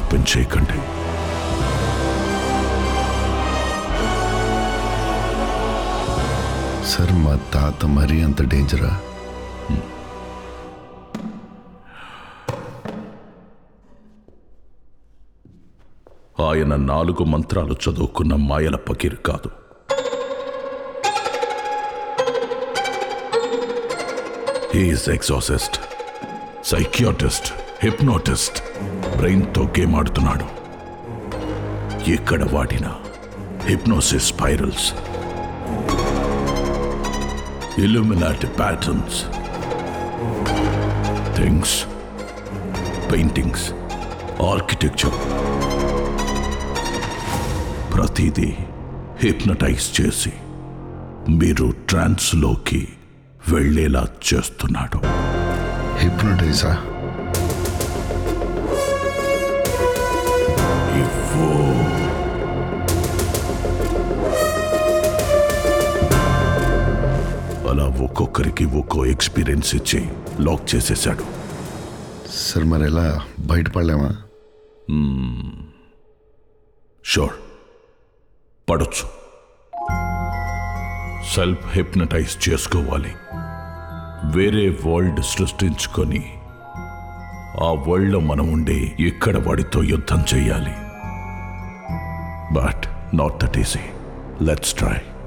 open చేయకండి sir మా తాత మరీ అంత డేంజరా ఆయన నాలుగు మంత్రాలు చదువుకున్న మాయల పకీర్ కాదు హీఈస్ ఎగ్జాసిస్ట్ సైకియాటిస్ట్ హిప్నోటిస్ట్ బ్రెయిన్తో గేమ్ ఆడుతున్నాడు ఎక్కడ వాడిన hypnosis spirals illuminati patterns things paintings architecture ప్రతిదీ హిప్నటైజ్ చేసి మీరు ట్రాన్స్లోకి వెళ్ళేలా చేస్తున్నాడు హిప్నోటైజా ఇవ్వు అలా ఒక్కొక్కరికి ఒక్కో ఎక్స్పీరియన్స్ ఇచ్చి లాక్ చేసేశాడు సార్ మరి ఎలా బయటపడలేమా షూర్ పడొచ్చు సెల్ఫ్ హిప్నటైజ్ చేసుకోవాలి వేరే వరల్డ్ సృష్టించుకొని ఆ వరల్డ్లో మనం ఉండి ఇక్కడ వాడితో యుద్ధం చేయాలి but not that easy let's try